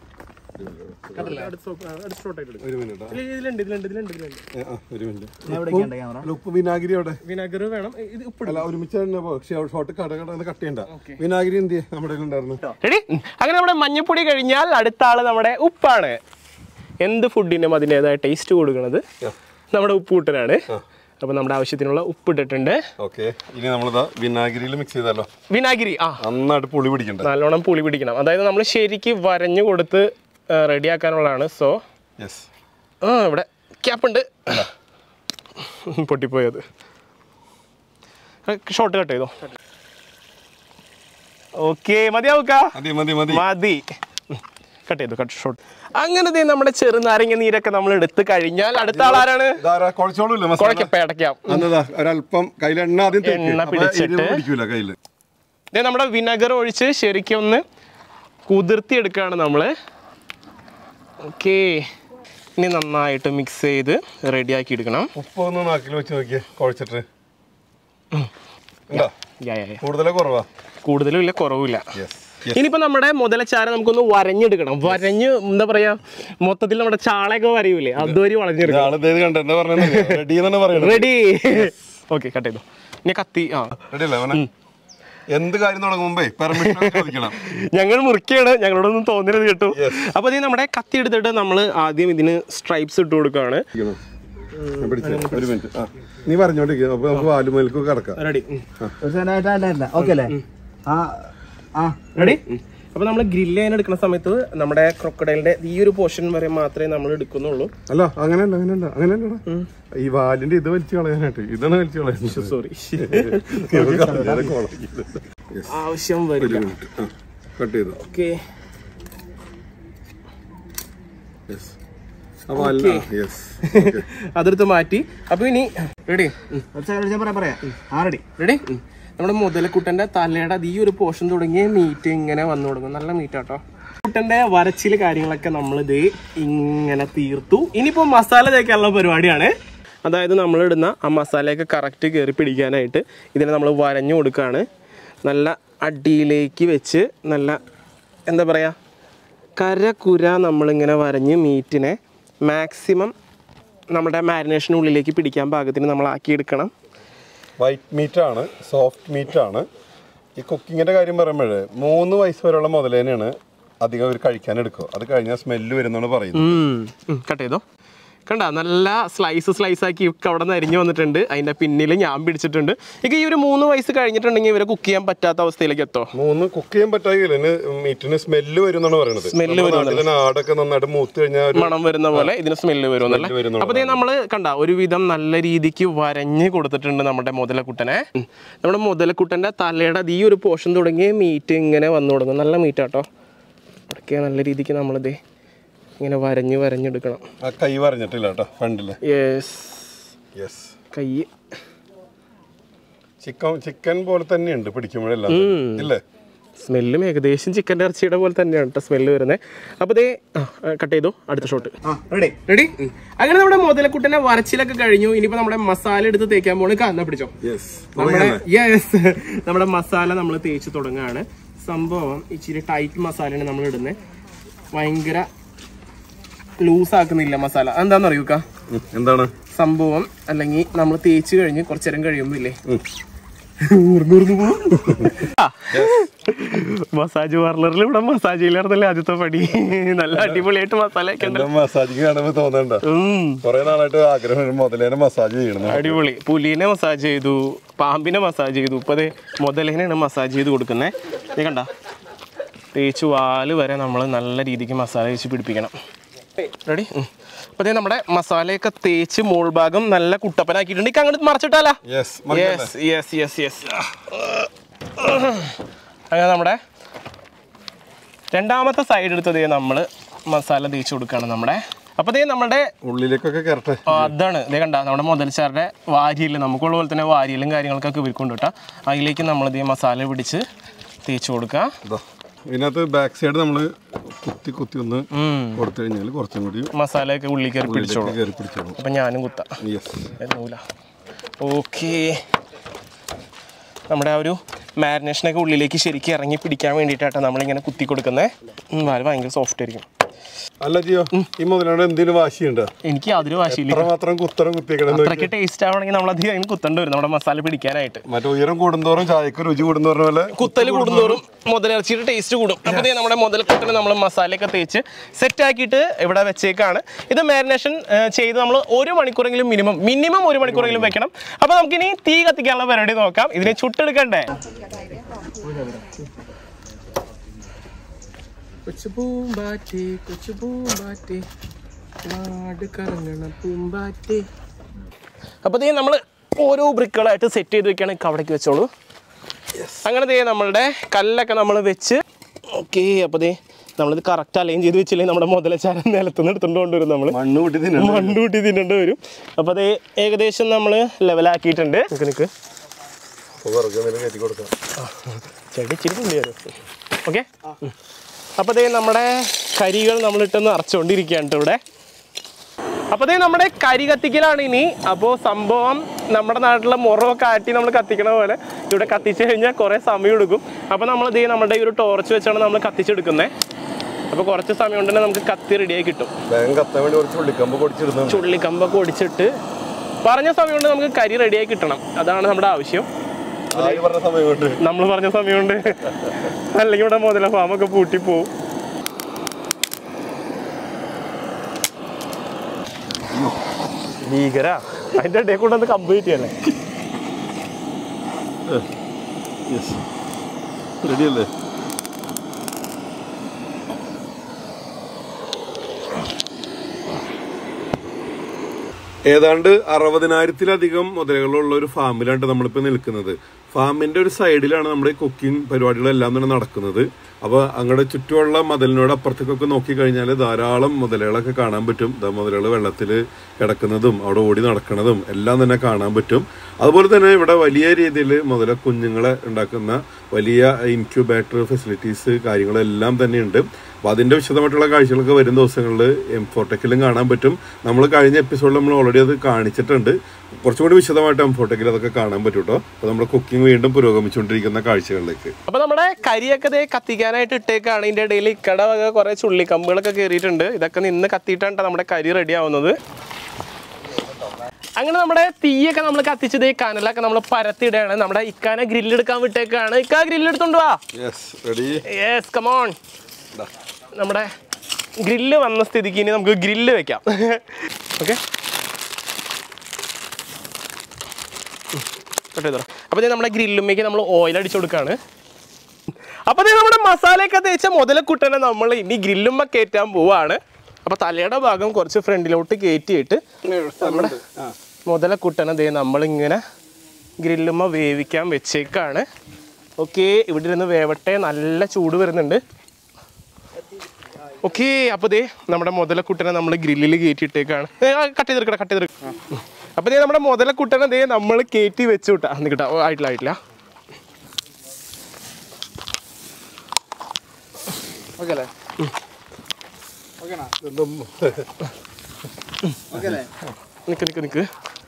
S1: അടുത്ത സോപ്പ്- ആ, അടുത്ത ഷോട്ടായിട്ട് എടുക്കാം
S2: ഒരു മിനിറ്റ്
S1: ഇല്ല, ഇതിലുണ്ട് ഇതിലുണ്ട് ഇതിലുണ്ട് ഇതിലുണ്ട്
S2: ഒരു മിനിറ്റ്
S3: ഞാൻ ഇവിടെ വെക്കണ്ട ക്യാമറ
S2: അല്ല, ഉപ്പ് വിനാഗിരി അവിടെ
S1: വിനാഗർ വേണം ഇത് ഉപ്പ്
S2: അല്ല ഒരുമിച്ച് തന്നെ പോ. പക്ഷെ ഷോട്ട് കട കട കട്ട് ചെയ്യണ്ട വിനാഗിരി എന്ത് ചെയ്യ്? നമ്മുടെ ഉണ്ടായിരുന്നു
S1: റെഡി അങ്ങനെ നമ്മുടെ മഞ്ഞപ്പൊടി കഴിഞ്ഞാൽ അടുത്ത ആള് നമ്മുടെ ഉപ്പാണ് എന്ത് ഫുഡിനും അതിൻ്റെതായ ടേസ്റ്റ് കൊടുക്കുന്നത് നമ്മുടെ ഉപ്പ് കൂട്ടനാണ് അപ്പൊ നമ്മുടെ ആവശ്യത്തിനുള്ള ഉപ്പ് ഇട്ടിട്ടുണ്ട്
S2: ഓക്കെ ഇനി നമ്മളിതാ വിനാഗിരിയിൽ മിക്സ് ചെയ്താലോ
S1: വിനാഗിരി ആ
S2: നന്നായിട്ട് പുളി പിടിക്കണ്ട
S1: നല്ലോണം പുളി പിടിക്കണം അതായത് നമ്മൾ ശരിക്ക് വരഞ്ഞു കൊടുത്ത് റെഡിയാക്കാനുള്ളതാണ് സോ
S2: യെസ്
S1: ആ ഇവിടെ ക്യാപ്പ് ഉണ്ട് പൊട്ടിപ്പോയത് ഷോർട്ട് കട്ട് ചെയ്തോ ഓക്കെ മതിയാവുക്ക
S2: മതി മതി മതി
S1: മതി കട്ട് ചെയ്തു കട്ട് ഷോർട്ട് അങ്ങനെ ദേ നമ്മുടെ ചെറുനാരങ്ങ നീരൊക്കെ നമ്മൾ എടുത്ത് കഴിഞ്ഞാൽ അടുത്ത ആളാരാണ്
S2: ഇതാരാ കുഴച്ചോളൂല്ലേ മസാല
S1: കുഴക്ക പേടയ്ക്കാം
S2: അന്നതാ ഒരല്പം കയ്യിൽ എണ്ണ ആദ്യം തേക്ക്.
S1: എണ്ണ
S2: അപ്പൊ
S1: പിടിച്ചിട്ട്.
S2: എരിവ് പിടിക്കൂല കയ്യില്
S1: ദേ നമ്മുടെ വിനെഗർ ഒഴിച്ച് ശരിക്കും ഒന്ന് കുതിർത്തി എടുക്കുകയാണ് നമ്മൾ ഓക്കേ ഇനി നന്നായിട്ട് മിക്സ് ചെയ്ത് റെഡിയാക്കി എടുക്കണം
S2: ഉപ്പ് ഒന്ന് നാക്കിൽ വെച്ച് നോക്കിയേ കുഴച്ചിട്ട് ഉണ്ടോ
S1: യാ, യാ, യാ.
S2: കൂടുതലോ കുറവാ
S1: കൂടുതലും ഇല്ല കുറവുമില്ല
S2: യെസ്
S1: ഇനിയിപ്പോ നമ്മുടെ മുതലച്ചാര നമുക്കൊന്ന് വരഞ്ഞെടുക്കണം വരഞ്ഞ് എന്താ പറയാ മൊത്തത്തിൽ നമ്മുടെ ചാളയൊക്കെ വരയൂലേ അതുവരെ വളഞ്ഞെടുക്കണം
S2: ആള് ഇതേത് കണ്ട എന്താ പറഞ്ഞത് റെഡി എന്നാണ് പറയുന്നത്
S1: റെഡി ഓക്കെ കട്ട് ചെയ്തു ഇനി കത്തി ആ
S2: റെഡി അല്ലേ അവനെ എന്ത് കാര്യം തുടങ്ങും മുമ്പേ പെർമിഷൻ ചോദിക്കണം
S1: ഞങ്ങൾ മുറിക്കുകയാണ് ഞങ്ങളോടൊന്നും തോന്നരുത് കേട്ടോ അപ്പൊ ഇത് നമ്മുടെ കത്തി എടുത്തിട്ട് നമ്മൾ ആദ്യം ഇതിന് സ്ട്രൈപ്സ് ഇട്ട് കൊടുക്കുകയാണ്
S2: ഞാൻ പിടിച്ചേ. ഒരു മിനിറ്റ് ആ നീ പറഞ്ഞോണ്ടിരിക്കുക അപ്പൊ നമുക്ക് വാലുമേൽക്ക് കിടക്കാം
S1: റെഡി
S3: ഒരു സെക്കൻഡ് ഓക്കെ അല്ലേ ആ ആ
S1: റെഡി അപ്പൊ നമ്മൾ ഗ്രില്ല് ചെയ്യാൻ എടുക്കുന്ന സമയത്ത് നമ്മുടെ ക്രൊക്കഡൈലിന്റെ ഈ ഒരു പോർഷൻ വരെ മാത്രമേ നമ്മൾ എടുക്കുന്നുള്ളൂ
S2: അല്ല അങ്ങനെയല്ല അങ്ങനെയല്ല അങ്ങനെയല്ല ഈ വാലിന്റെ ഇത് വലിച്ചു കളയാനായിട്ട് ഇതാണ് വലിച്ചു കളയാനായിട്ട്
S1: സോറി
S2: Yes.
S1: ആവശ്യം
S2: ഒരു
S1: വരില്ല
S2: മിനിറ്റ് ആ കട്ട് ചെയ്തു
S1: ഓക്കെ
S2: യെസ് അപ്പൊ അല്ല യെസ്
S1: അതെടുത്ത് മാറ്റി അപ്പൊ ഇനി റെഡി
S3: ഒരു സെക്കൻഡ് ഞാൻ പറയാം പറയാം ആ റെഡി
S1: റെഡി നമ്മുടെ മുതലക്കുട്ടന്റെ തലയുടെ അത് ഈ ഒരു പോർഷൻ തുടങ്ങിയ മീറ്റ് ഇങ്ങനെ വന്നു തുടങ്ങും നല്ല മീറ്റ് ആട്ടോ കുട്ടന്റെ വരച്ചില് കാര്യങ്ങളൊക്കെ നമ്മൾ ഇത് ഇങ്ങനെ തീർത്തു ഇനിയിപ്പോ മസാല തേക്കാനുള്ള പരിപാടിയാണ് അതായത് നമ്മൾ ഇടുന്ന ആ മസാലയൊക്കെ കറക്റ്റ് കയറി പിടിക്കാനായിട്ട് ഇതിനെ നമ്മൾ വരഞ്ഞു കൊടുക്കുകയാണ് നല്ല അടിയിലേക്ക് വെച്ച് നല്ല എന്താ പറയുക കരകുര നമ്മളിങ്ങനെ വരഞ്ഞ് മീറ്റിനെ മാക്സിമം നമ്മുടെ മാരിനേഷനുള്ളിലേക്ക് പിടിക്കാൻ പാകത്തിന് നമ്മൾ ആക്കിയെടുക്കണം
S2: വൈറ്റ് മീറ്റ് ആണ് സോഫ്റ്റ് മീറ്റ് ആണ് ഈ കുക്കിങ്ങിന്റെ കാര്യം പറയുമ്പോഴേ മൂന്ന് വയസ്സ് വരെയുള്ള മുതലേനെയാണ് അധികം അവർ കഴിക്കാൻ എടുക്കുക അത് കഴിഞ്ഞാൽ സ്മെല്ല് വരുന്നാണ് പറയുന്നത്
S1: കട്ട് ചെയ്തോ കണ്ട നല്ല സ്ലൈസ് സ്ലൈസ് ആക്കി ഒക്കെ അവിടെ നിന്ന് അരിഞ്ഞു വന്നിട്ടുണ്ട് അതിന്റെ പിന്നിൽ ഞാൻ പിടിച്ചിട്ടുണ്ട് ഇక ഈ ഒരു മൂന്ന് വയസ്സ് കഴിഞ്ഞിട്ടുണ്ടെങ്കിൽ ഇവരെ കുക്ക് ചെയ്യാൻ പറ്റാത്ത അവസ്ഥയിലേക്ക് എത്തോ
S2: മൂന്ന് കുക്ക് ചെയ്യാൻ പറ്റാകില്ല മീറ്റിന് സ്മെല്ല് വരുന്നാണ് പറയുന്നത്
S1: Smell
S2: നമ്മുടെ നാട്ടിലെ ആടൊക്കെ നന്നായിട്ട് മൂത്ത് കഴിഞ്ഞാൽ ഒരു
S1: മണം വരുന്ന പോലെ ഇതിന് സ്മെല്ല് വരുമെന്നല്ലേ
S2: Smell വരുന്നുള്ളതാണ്.
S1: അപ്പൊ നമ്മൾ കണ്ട ഒരുവിധം നല്ല രീതിക്ക് വരഞ്ഞ് കൊടുത്തിട്ടുണ്ട് നമ്മുടെ മുതലക്കുട്ടനെ ഉം. നമ്മുടെ മുതലക്കുട്ടന്റെ തലയുടെ ഈ ഒരു പോർഷൻ തുടങ്ങിയ മീറ്റ് ഇങ്ങനെ വന്നു തുടങ്ങും നല്ല മീറ്റ് ആട്ടോ അതൊക്കെ നല്ല രീതിക്ക് നമ്മളിത് ഇങ്ങനെ വരഞ്ഞ് വരഞ്ഞെടുക്കണം
S2: ആ കൈ പറഞ്ഞിട്ടില്ല കേട്ടോ ഫ്രണ്ടില്
S1: യെസ്
S2: യെസ്
S1: കൈ
S2: ചിക്കൻ ചിക്കൻ പോലെ തന്നെയുണ്ട് പിടിക്കുമ്പോഴെല്ലാം ഇല്ലേ
S1: സ്മെല്ലും ഏകദേശം ചിക്കൻ്റെ ഇറച്ചിയുടെ പോലെ തന്നെയാണ് കേട്ടോ സ്മെല്ല് വരുന്നത് അപ്പോൾ ഇതേ കട്ട് ചെയ്തു അടുത്ത ഷോട്ട്
S3: റെഡി
S1: റെഡി അങ്ങനെ നമ്മുടെ മുതലക്കുട്ടനെ വരച്ചിലൊക്കെ കഴിഞ്ഞു ഇനിയിപ്പോ നമ്മുടെ മസാല എടുത്ത് തേക്കാൻ പോണ് കാണാൻ പിടിച്ചോ
S2: യെസ്
S1: നമ്മുടെ യെസ് നമ്മുടെ മസാല നമ്മൾ തേച്ച് തുടങ്ങുകയാണ് സംഭവം ഇച്ചിരി ടൈറ്റ് മസാലയാണ് നമ്മൾ ഇടുന്നത് ഭയങ്കര ലൂസ് ആക്കുന്നില്ല മസാല എന്താന്ന് അറിയൂക്ക
S2: എന്താണ്
S1: സംഭവം അല്ലെങ്കിൽ നമ്മൾ തേച്ച് കഴിഞ്ഞ് കുറച്ചു നേരം കഴിയുമ്പോ ഇല്ലേ മസാജ് പാർലറിൽ ഇവിടെ മസാജ് ചെയ്യില്ലായിരുന്നല്ലേ ആദ്യത്തെ പടി നല്ല അടിപൊളിയായിട്ട് മസാല ഒക്കെ ഉണ്ട്
S2: എന്റെ മസാജിങ് കാണുമ്പോ തോന്നണ്ട
S1: ഉം.
S2: കൊറേ നാളായിട്ട് ആഗ്രഹം മുതലേനെ മസാജ് ചെയ്യണം
S1: അടിപൊളി പുലിനെ മസാജ് ചെയ്തു പാമ്പിനെ മസാജ് ചെയ്തു ഇപ്പൊ അതെ മുതലേനെയാണ് മസാജ് ചെയ്ത് കൊടുക്കുന്നത് നീ കണ്ട തേച്ച് വാല് വരെ നമ്മൾ നല്ല രീതിക്ക് മസാല വെച്ച് പിടിപ്പിക്കണം റെഡി അപ്പൊ ദേ നമ്മുടെ മസാലയൊക്കെ തേച്ച് മോൾ ഭാഗം നല്ല കുട്ടപ്പനാക്കിയിട്ടുണ്ട് ഇക്ക് അങ്ങോട്ട് മറച്ചിട്ടാലാ
S2: yes
S1: yes yes yes yes അങ്ങനെ നമ്മുടെ രണ്ടാമത്തെ സൈഡ് എടുത്തത് നമ്മൾ മസാല തേച്ച് കൊടുക്കുകയാണ് നമ്മുടെ അപ്പോൾ ദേ നമ്മുടെ
S2: ഉള്ളിലേക്കൊക്കെ കയറട്ടെ
S1: ആ, അതാണ് ഇതേ കണ്ട നമ്മുടെ മുതൽച്ചാരുടെ വാരിയിൽ നമുക്കുള്ള പോലെ തന്നെ വാരിയിലും കാര്യങ്ങളൊക്കെ ഇവർക്കൊണ്ട് കേട്ടോ അതിലേക്ക് നമ്മൾ ഇതേ മസാല പിടിച്ച് തേച്ച് കൊടുക്കുക
S2: ഇതാ ഇതിനകത്ത് ബാക്ക് സൈഡ് നമ്മള് കുത്തി കുത്തി ഒന്ന്
S1: ഉം.
S2: കൊടുത്തു കഴിഞ്ഞാൽ കുറച്ചും കൂടി
S1: മസാലയൊക്കെ ഉള്ളിൽ കയറി പിടിച്ചോളൂ
S2: കയറി പിടിച്ചോളും
S1: അപ്പം ഞാനും കുത്താം
S2: യെസ്
S1: എന്നൂല ഓക്കേ നമ്മുടെ ആ ഒരു മാരിനേഷനൊക്കെ ഉള്ളിലേക്ക് ശരിക്കും ഇറങ്ങി പിടിക്കാൻ വേണ്ടിയിട്ടാണ് നമ്മളിങ്ങനെ കുത്തി കൊടുക്കുന്നത് വാല് ഭയങ്കര സോഫ്റ്റ് ആയിരിക്കും
S2: അല്ല ജിയോ ഈ മുതലോട് എന്തെങ്കിലും വാശിയുണ്ടോ
S1: എനിക്ക് അതിന് വാശിയില്ല
S2: അത്രമാത്രം കുത്തരം കുത്തിക്കണം
S1: അത്രയ്ക്ക് ടേസ്റ്റ് ആവണമെങ്കിൽ നമ്മൾ അധികം അതിന് കുത്തേണ്ടി വരും നമ്മുടെ മസാല പിടിക്കാനായിട്ട്
S2: മറ്റേ ഉയരം കൂടുന്തോറും ചായക്ക് രുചി കൂടുന്നോറും പോലെ
S1: കുത്തൽ കൂടുന്തോറും മുതലിറച്ചിയുടെ ടേസ്റ്റ് കൂടും അപ്പോൾ ദേ നമ്മുടെ മുതൽക്കുട്ടന് നമ്മൾ മസാലയൊക്കെ തേച്ച് സെറ്റ് ആക്കിയിട്ട് ഇവിടെ വെച്ചേക്കാണ് ഇത് മാരിനേഷൻ ചെയ്ത് നമ്മൾ ഒരു മണിക്കൂറെങ്കിലും മിനിമം മിനിമം ഒരു മണിക്കൂറെങ്കിലും വെക്കണം അപ്പോൾ നമുക്കിനി തീ കത്തിക്കാനുള്ള പരിപാടി നോക്കാം ഇതിനെ ചുട്ടെടുക്കണ്ടേ കൊച്ചു പൂമ്പാറ്റി കൊച്ചു പൂമ്പാറ്റി നാട് കറങ്ങണ പൂമ്പാറ്റി അപ്പോൾ ദേ നമ്മൾ ഓരോ ബ്രിക്കുകളായിട്ട് സെറ്റ് ചെയ്ത് വെക്കുകയാണ് അവിടേക്ക് വെച്ചോളൂ അങ്ങനെ ദേ നമ്മളുടെ കല്ലൊക്കെ നമ്മൾ വെച്ച് ഓക്കെ അപ്പോൾ ദേ നമ്മളിത് കറക്റ്റ് അലൈൻ ചെയ്ത് വെച്ചില്ലെങ്കിൽ നമ്മുടെ മുതലച്ചാരം നിലത്തുനിന്ന് എടുത്തുകൊണ്ട് കൊണ്ടുവരും നമ്മൾ
S2: മണ്ണ് കൂട്ടി തിന്നണം
S1: മണ്ണ് കൂട്ടി തിന്നേണ്ടി വരും അപ്പോൾ അതേ ഏകദേശം നമ്മൾ ലെവലാക്കിയിട്ടുണ്ട് നിൽക്ക് നിൽക്ക്
S2: വെറുതെ എന്തെങ്കിലും കയറ്റി കൊടുക്കാം
S1: ചെടി ഇച്ചിരി പുള്ളി വരും ഓക്കെ അപ്പോൾ ദേ നമ്മുടെ കരികൾ നമ്മളിട്ടൊന്ന് അറച്ചുകൊണ്ടിരിക്കുകയാണ് ട്ടോ ഇവിടെ അപ്പോൾ ദേ നമ്മുടെ കരി കത്തിക്കലാണ് ഇനി അപ്പോൾ സംഭവം നമ്മുടെ നാട്ടിലെ മുറമൊക്കെ ആട്ടി നമ്മൾ കത്തിക്കണ പോലെ ഇവിടെ കത്തിച്ച് കഴിഞ്ഞാൽ കുറേ സമയം എടുക്കും അപ്പോൾ നമ്മൾ ദേ നമ്മുടെ ഈ ഒരു ടോർച്ച് വെച്ചാണ് നമ്മൾ കത്തിച്ചെടുക്കുന്നത് അപ്പോൾ കുറച്ച് സമയം കൊണ്ട് തന്നെ നമുക്ക് കത്തി റെഡിയായി കിട്ടും
S2: വേഗം കത്താൻ വേണ്ടി കുറച്ച് ഉള്ളിക്കമ്പ് പൊടിച്ചിരുന്നു
S1: ചുള്ളിക്കമ്പൊക്കെ ഒടിച്ചിട്ട് പറഞ്ഞ സമയം കൊണ്ട് നമുക്ക് കരി റെഡിയായി കിട്ടണം അതാണ് നമ്മുടെ ആവശ്യം
S2: ആര് പറഞ്ഞ സമയം കൊണ്ട്
S1: നമ്മൾ പറഞ്ഞ സമയം കൊണ്ട് അല്ലെങ്കിൽ ഇവിടെ മുതല ഫാമൊക്കെ പൂട്ടിപ്പോവും ഭീകര അതിന്റെ ഇടയിൽ കൂടെ ഒന്ന് കംപ്ലീറ്റ് ചെയ്യല്ലേ
S2: യെസ് റെഡി അല്ലേ ഏതാണ്ട് അറുപതിനായിരത്തിലധികം മുതലകളുള്ള ഒരു ഫാമിലാണ് നമ്മളിപ്പോൾ നിൽക്കുന്നത് ഫാമിന്റെ ഒരു സൈഡിലാണ് നമ്മുടെ കുക്കിംഗ് പരിപാടികളെല്ലാം തന്നെ നടക്കുന്നത് അപ്പോൾ അങ്ങോട്ട് ചുറ്റുമുള്ള മതിലിനോട് അപ്പുറത്തേക്കൊക്കെ നോക്കി കഴിഞ്ഞാൽ ധാരാളം മുതലകളൊക്കെ കാണാൻ പറ്റും ദാ മുതലകൾ വെള്ളത്തിൽ കിടക്കുന്നതും അവിടെ ഓടി നടക്കുന്നതും എല്ലാം തന്നെ കാണാൻ പറ്റും അതുപോലെ തന്നെ ഇവിടെ വലിയ രീതിയിൽ മുതല കുഞ്ഞുങ്ങളെ ഉണ്ടാക്കുന്ന വലിയ ഇൻക്യുബേറ്റർ ഫെസിലിറ്റീസ് കാര്യങ്ങളെല്ലാം തന്നെയുണ്ട് അപ്പോൾ അതിന്റെ വിശദമായിട്ടുള്ള കാഴ്ചകളൊക്കെ വരും ദിവസങ്ങളിൽ എംഫോട്ടെക്കിലും കാണാൻ പറ്റും നമ്മൾ കഴിഞ്ഞ എപ്പിസോഡിൽ നമ്മൾ ഓൾറെഡി അത് കാണിച്ചിട്ടുണ്ട് കുറച്ചും കൂടി വിശദമായിട്ട് എംഫോട്ടെക്കിൽ അതൊക്കെ കാണാൻ പറ്റും കേട്ടോ അപ്പോൾ നമ്മുടെ കുക്കിംഗ് വീണ്ടും പുരോഗമിച്ചുകൊണ്ടിരിക്കുന്ന കാഴ്ചകളിലേക്ക്
S1: അപ്പൊ നമ്മുടെ കരിയൊക്കെ ദേ കത്തിക്കാനായിട്ട് ഇട്ടേക്കാണ് ഇതിന്റെ ഇടയിൽ ഇക്കട വക കുറെ ചുള്ളിക്കമ്പുകളൊക്കെ കയറിയിട്ടുണ്ട് ഇതൊക്കെ നിന്ന് കത്തിയിട്ടാണ് ട്ടോ നമ്മുടെ കരി റെഡി ആവുന്നത് അങ്ങനെ നമ്മുടെ തീയൊക്കെ നമ്മൾ കത്തിച്ചത് ഈ കനലൊക്കെ നമ്മൾ പരത്തിയിടുകയാണ് നമ്മുടെ ഇക്കാനെ ഗ്രില്ലെടുക്കാൻ വിട്ടേക്കാണ് ഇക്ക ഗ്രില്ലെടുത്തോണ്ട് വാ
S2: യെസ് റെഡി
S1: യെസ് കമോൺ നമ്മുടെ ഗ്രില്ല് വന്ന സ്ഥിതിക്ക് ഇനി നമുക്ക് ഗ്രില്ല് വെക്കാം ഓക്കെ അപ്പോൾ നമ്മുടെ ഗ്രില്ലുമ്മേക്ക് നമ്മൾ ഓയിൽ അടിച്ചു കൊടുക്കുകയാണ് അപ്പോൾ നമ്മുടെ മസാലയൊക്കെ തേച്ച മുതലക്കുട്ടനെ നമ്മൾ ഇനി ഗ്രില്ലുമ്മ കയറ്റാൻ പോവാണ് അപ്പോൾ തലയുടെ ഭാഗം കുറച്ച് ഫ്രണ്ടിലോട്ട് കയറ്റിയിട്ട് നമ്മുടെ മുതലക്കുട്ടനെ ദേ നമ്മളിങ്ങനെ ഗ്രില്ലുമ്മ വേവിക്കാൻ വെച്ചേക്കാണ് ഓക്കെ ഇവിടെ ഇരുന്ന് വേവട്ടെ നല്ല ചൂട് വരുന്നുണ്ട് ഓക്കെ അപ്പോൾ ദേ നമ്മുടെ മുതലക്കുട്ടനെ നമ്മൾ ഗ്രില്ലിൽ കയറ്റിയിട്ടേക്കാണ് കട്ട് ചെയ്തെടുക്കണം കട്ട് ചെയ്തെടുക്കണം അപ്പൊ ദേ നമ്മുടെ മുതലക്കുട്ടനെ ദേ നമ്മൾ കയറ്റി വെച്ചു വിട്ടാ നിക്കട്ടാ ഓ, ആയിട്ടില്ല ആയിട്ടില്ല
S3: ഓക്കെ അല്ലേ ഓക്കെണാ ഓക്കെ അല്ലേ
S1: നിക്ക് നിക്ക് നിക്ക്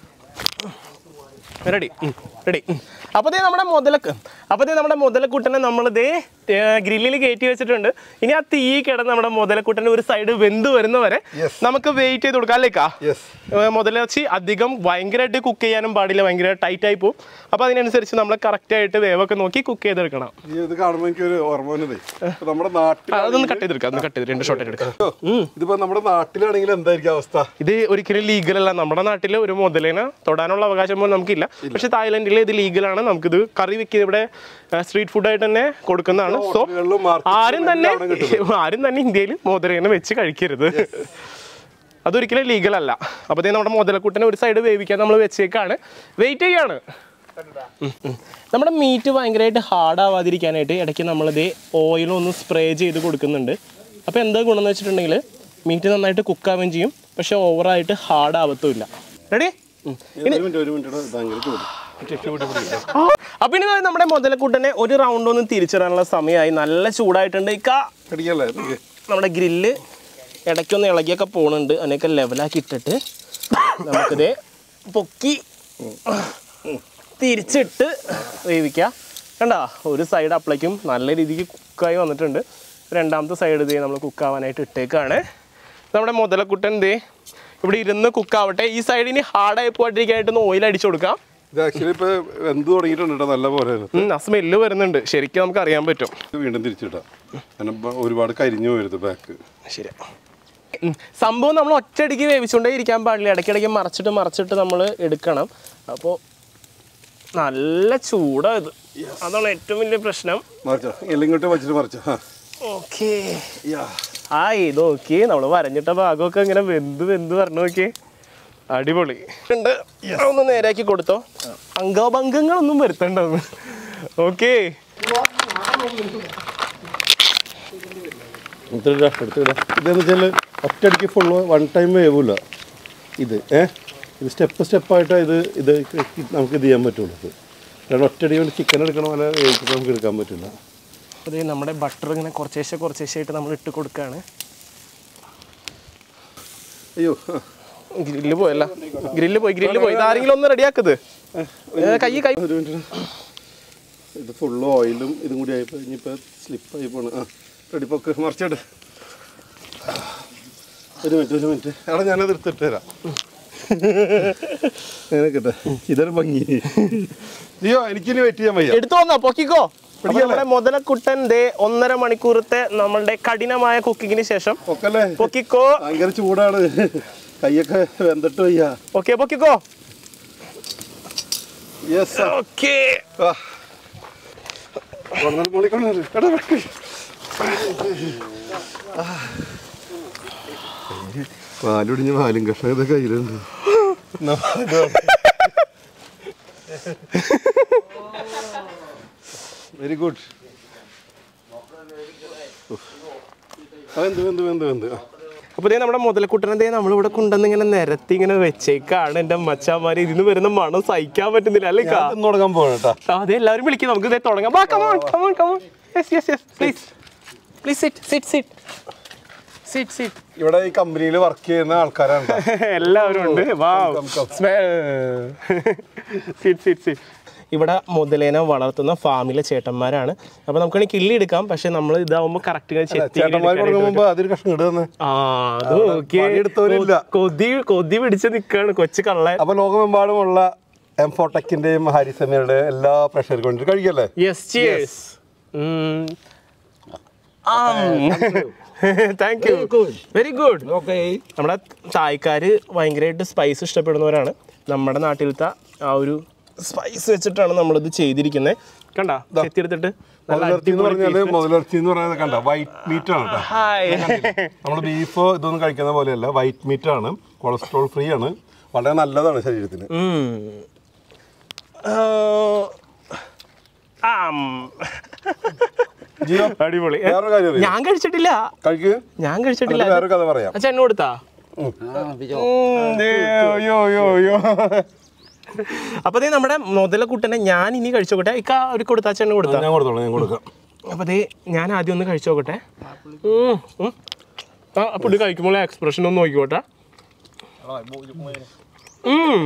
S1: റെഡി റെഡി അപ്പോൾ ദേ നമ്മുടെ മുതലക്ക് അപ്പോൾ ദേ നമ്മുടെ മുതലക്കുട്ടനെ നമ്മൾ ദേ ഗ്രില്ലിൽ കയറ്റി വെച്ചിട്ടുണ്ട് ഇനി ആ തീ കിടന്ന് നമ്മുടെ മുതലക്കുട്ടൻ്റെ ഒരു സൈഡ് വെന്ത് വരുന്നവരെ
S2: Yes.
S1: നമുക്ക് വെയിറ്റ് ചെയ്ത് കൊടുക്കാം അല്ലേക്കാ
S2: യെസ്
S1: മുതലച്ചി അധികം ഭയങ്കരമായിട്ട് കുക്ക് ചെയ്യാനും പാടില്ല ഭയങ്കര ടൈറ്റ് ആയി പോകും അപ്പോൾ അതിനനുസരിച്ച് നമ്മൾ കറക്റ്റായിട്ട് വേവൊക്കെ നോക്കി കുക്ക് ചെയ്തെടുക്കണം
S2: ഈ ഇത് കാണുമ്പോൾ എനിക്കൊരു ഓർമ്മ വന്നതേ ഇപ്പൊ നമ്മുടെ നാട്ടിൽ
S1: ആ, അതൊന്ന് കട്ട് ചെയ്തെടുക്കാം ഒന്ന് കട്ട് ചെയ്ത് രണ്ട് ഷോട്ട് എടുക്കാം
S2: ഇതിപ്പോ നമ്മുടെ നാട്ടിലാണെങ്കിൽ എന്തായിരിക്കും അവസ്ഥ
S1: ഇത് ഒരിക്കലും ലീഗൽ അല്ല നമ്മുടെ നാട്ടിൽ ഒരു മുതലിനെ തൊടാനുള്ള അവകാശം പോലും നമുക്കില്ല പക്ഷെ തായ്ലൻഡിൽ ഇത് ലീഗലാണ് നമുക്കിത് കറി വെക്കുന്ന ഇവിടെ സ്ട്രീറ്റ് ഫുഡായിട്ട് തന്നെ കൊടുക്കുന്നതാണ് സോ
S2: ഹോട്ടലുകളിലും മാർക്കറ്റിലും
S1: ആരും തന്നെ
S2: എല്ലാം അവിടെ കിട്ടും.
S1: ആരും തന്നെ ഇന്ത്യയിൽ മുതലേനെ വെച്ച് കഴിക്കരുത് അതൊരിക്കലും ലീഗൽ അല്ല അപ്പോൾ ദേ നമ്മുടെ മുതലക്കുട്ടനെ ഒരു സൈഡ് വേവിക്കാൻ നമ്മൾ വെച്ചേക്കാണ് വെയിറ്റ് ചെയ്യാണ് ഉം, ഉം. നമ്മുടെ മീറ്റ് ഭയങ്കരമായിട്ട് ഹാർഡ് ആവാതിരിക്കാനായിട്ട് ഇടയ്ക്ക് നമ്മളിത് ഓയിലൊന്ന് സ്പ്രേ ചെയ്ത് കൊടുക്കുന്നുണ്ട് അപ്പോൾ എന്താ ഗുണം എന്ന് വെച്ചിട്ടുണ്ടെങ്കിൽ മീറ്റ് നന്നായിട്ട് കുക്കാവുകയും ചെയ്യും പക്ഷെ ഓവറായിട്ട് ഹാർഡ് ആവത്തുമില്ല റെഡി
S2: ഒരു മിനിറ്റ് ഒരു മിനിറ്റ് ഭയങ്കര ചൂട്
S1: അപ്പൊ ഇനി നമ്മുടെ മുതലക്കൂട്ടനെ ഒരു റൗണ്ട് ഒന്ന് തിരിച്ചിടാനുള്ള സമയമായി നല്ല ചൂടായിട്ടുണ്ട് ഇക്ക
S2: കടിക്കല്ലേ നിക്ക്.
S1: നമ്മുടെ ഗ്രില്ല് ഇടയ്ക്കൊന്ന് ഇളകിയൊക്കെ പോണുണ്ട് അതിനൊക്കെ ലെവലാക്കി ഇട്ടിട്ട് നമുക്കിത് പൊക്കി തിരിച്ചിട്ട് വേവിക്കാം കണ്ട ഒരു സൈഡ് അപ്പളേക്കും നല്ല രീതിക്ക് കുക്കായി വന്നിട്ടുണ്ട് രണ്ടാമത്തെ സൈഡ് ഇതേ നമ്മൾ കുക്കാവാനായിട്ട് ഇട്ടേക്കാണ് നമ്മുടെ മുതലക്കുട്ടൻ ദേ ഇവിടെ ഇരുന്ന് കുക്കാവട്ടെ ഈ സൈഡിന് ഹാർഡായി പോകാണ്ടിരിക്കാനായിട്ട് ഒന്ന് ഓയിൽ അടിച്ചു കൊടുക്കാം
S2: ഇത് ആക്ച്വലി ഇപ്പൊ എന്ത് തുടങ്ങിയിട്ടുണ്ട് കേട്ടോ നല്ല പോലെ
S1: ഉം, ആ സ്മെല്ല് വരുന്നുണ്ട് ശരിക്കും നമുക്ക് അറിയാൻ പറ്റും
S2: ഇത് വീണ്ടും തിരിച്ചിട്ടാ കാരണം ഇപ്പൊ ഒരുപാട് കരിഞ്ഞു പോയത് ബാക്ക്
S1: ശരി ഉം. സംഭവം നമ്മൾ ഒറ്റയടിക്ക് വേവിച്ചുകൊണ്ടേ ഇരിക്കാൻ പാടില്ല ഇടയ്ക്കിടയ്ക്ക് മറച്ചിട്ട് മറച്ചിട്ട് നമ്മൾ എടുക്കണം അപ്പോൾ നല്ല ചൂടാ ഇത് അതാണ് ഏറ്റവും വലിയ പ്രശ്നം
S2: മറിച്ചോ എല്ലാം ഇങ്ങോട്ട് വെച്ചിട്ട് മറിച്ചോ ആ.
S1: Okay
S2: yeah.
S1: ആ ഇത് നോക്കി നമ്മൾ വരഞ്ഞിട്ട ഭാഗമൊക്കെ ഇങ്ങനെ വെന്ത് വെന്ത് പറഞ്ഞു നോക്കി അടിപൊളി ഉണ്ട് ഒന്ന് നേരാക്കി കൊടുത്തോ അംഗഭംഗങ്ങളൊന്നും വരുത്തണ്ടെന്ന് ഓക്കേ
S2: എടുത്തിടാ എടുത്തിടാ ഇതെന്ന് വെച്ചാൽ ഒറ്റയടിക്ക് ഫുൾ വൺ ടൈം വേവില്ല ഇത് ഏ ഇത് സ്റ്റെപ്പ് സ്റ്റെപ്പായിട്ട് ഇത് ഇത് നമുക്ക് ഇത് ചെയ്യാൻ പറ്റുള്ളൂ ഇത് കാരണം ഒറ്റയടി കൊണ്ട് ചിക്കൻ എടുക്കണ പോലെ വേവിച്ചിട്ട് നമുക്ക് എടുക്കാൻ പറ്റില്ല
S1: അത് നമ്മുടെ ബട്ടർ ഇങ്ങനെ കുറച്ചേശ്ശെ കുറച്ചേശ്ശെ ആയിട്ട് നമ്മൾ ഇട്ട് കൊടുക്കുകയാണ്
S2: അയ്യോ
S1: ഗ്രില്ല് പോയല്ല ഗ്രില്ല് പോയി ഗ്രില്ല് പോയി ഇതാരെങ്കിലും ഒന്ന് റെഡിയാക്കത് കൈ കൈ
S2: ഒരു മിനിറ്റ് ഇത് ഫുള്ള് ഓയിലും ഇതും കൂടി ആയിപ്പോൾ ഇനിയിപ്പോൾ സ്ലിപ്പായി പോണ് ആ റെഡി പൊക്ക് മറിച്ചിട്ട് ഒരു മിനിറ്റ് ഒരു മിനിറ്റ് എടാ ഞാനത് എടുത്തിട്ട് തരാം അങ്ങനെ കേട്ടെ ഇതൊരു ഭംഗി അയ്യോ എനിക്കിനി വെയിറ്റ് ചെയ്യാൻ വയ്യ
S1: എടുത്തു വന്നോ പൊക്കിക്കോ അപ്പൊ നമ്മുടെ മുതലക്കുട്ടൻ ദേ ഒന്നര മണിക്കൂറത്തെ നമ്മളുടെ കഠിനമായ കുക്കിങ്ങിന് ശേഷം
S2: പൊക്കല്ലേ
S1: പൊക്കിക്കോ
S2: ഭയങ്കര ചൂടാണ് കൈയൊക്കെ വെന്തിട്ട് വയ്യ
S1: ഓക്കെ പൊക്കിക്കോ
S2: യെസ്
S1: ഓക്കെ
S2: പാലൊടിഞ്ഞ പാലും കഷ്ണം ഇതൊക്കെ കയ്യിലുണ്ട് വെരി ഗുഡ് എന്ത് എന്ത് എന്ത് എന്ത്
S1: അപ്പൊ ദേ നമ്മുടെ മുതലക്കുട്ടനെ ദേ നമ്മളിവിടെ കൊണ്ടുവന്ന് ഇങ്ങനെ നിരത്തി ഇങ്ങനെ വെച്ചേക്കാണ് എന്റെ മച്ചാമാര് ഇതിന് വരുന്ന മണം സഹിക്കാൻ പറ്റുന്നില്ല അല്ലേ കാ?
S2: ഞാൻ തുടങ്ങാൻ പോകണം കേട്ടാ
S1: ആ, അതെ എല്ലാവരും വിളിക്കും നമുക്ക് ഇതേ തുടങ്ങാം വാ come on come on come on yes yes yes please please sit sit sit sit sit
S2: ഇവിടെ ഈ കമ്പനിയിൽ വർക്ക് ചെയ്യുന്ന ആൾക്കാരാണ് ട്ടോ.
S1: എല്ലാവരും ഉണ്ട് വാ
S2: come, come.
S1: Sit sit sit ഇവിടെ മുതലേനെ വളർത്തുന്ന ഫാമിലെ ചേട്ടന്മാരാണ് അപ്പൊ നമുക്ക് കിള്ളി എടുക്കാം പക്ഷെ നമ്മൾ ഇതാവുമ്പോ കറക്റ്റ്
S2: ചേട്ടന്മാർ കൊടുക്കാൻ മുമ്പ് അതൊരു കഷ്ണം ഇടുക തന്നെ
S1: ആ അത് ഓക്കെ
S2: പണിയെടുത്തവരില്ല.
S1: കൊതി കൊതി പിടിച്ച് നിക്കാണ് കൊച്ചു കള്ളൻ
S2: അപ്പൊ ലോകമെമ്പാടുമുള്ള എംഫോടെക്കിന്റെയും ഹാരിസമയുടെ എല്ലാ പ്രഷർ കൊണ്ട് കഴിക്കല്ലേ
S1: yes cheers thank you very good നമ്മുടെ തായ്ക്കാര് ഭയങ്കരമായിട്ട് സ്പൈസ് ഇഷ്ടപ്പെടുന്നവരാണ് നമ്മുടെ നാട്ടിലത്തെ ആ ഒരു സ്പൈസ് വെച്ചിട്ടാണ് നമ്മളിത് ചെയ്തിരിക്കുന്നത് കണ്ട ചെത്തിയെടുത്തിട്ട് നല്ല
S2: മുതലർച്ചി എന്ന്
S1: അടിപൊളി
S2: പറഞ്ഞാല് മുതലർച്ചി എന്ന് പറയുന്നത് കണ്ട വൈറ്റ് മീറ്റ് ആണ് കേട്ടോ
S1: ഹായ്
S2: നമ്മൾ ബീഫ് ഇതൊന്നും കഴിക്കുന്ന പോലെയല്ല വൈറ്റ് മീറ്റ് ആണ് കൊളസ്ട്രോൾ ഫ്രീ ആണ് വളരെ നല്ലതാണ് ശരീരത്തിന് ജിയോ
S1: അടിപൊളി
S2: വേറൊരു കാര്യം അറിയോ?
S1: ഞാൻ കഴിച്ചിട്ടില്ല
S2: കഴിക്ക്
S1: ഞാൻ കഴിച്ചിട്ടില്ല
S2: എന്നിട്ട് വേറൊരു കഥ പറയാം
S1: അച്ഛൻ എന്നെ കൊടുത്താ അപ്പൊ ദേ നമ്മുടെ മുതലക്കുട്ടനെ ഞാൻ ഇനി കഴിച്ചോക്കട്ടെ ഇക്ക ഒരു കൊടുത്താച്ചെണ്ണ കൊടുത്താ
S2: ഞാൻ കൊടുത്തോളാം ഞാൻ കൊടുക്കാം
S1: അപ്പൊ ദേ ഞാൻ ആദ്യം ഒന്ന് കഴിച്ചു നോക്കട്ടെ ഉം, ഉം. ആ അപ്പൊ ഇത് കഴിക്കുമ്പോൾ എക്സ്പ്രഷൻ ഒന്ന് നോക്കിക്കോട്ടെ ഉം.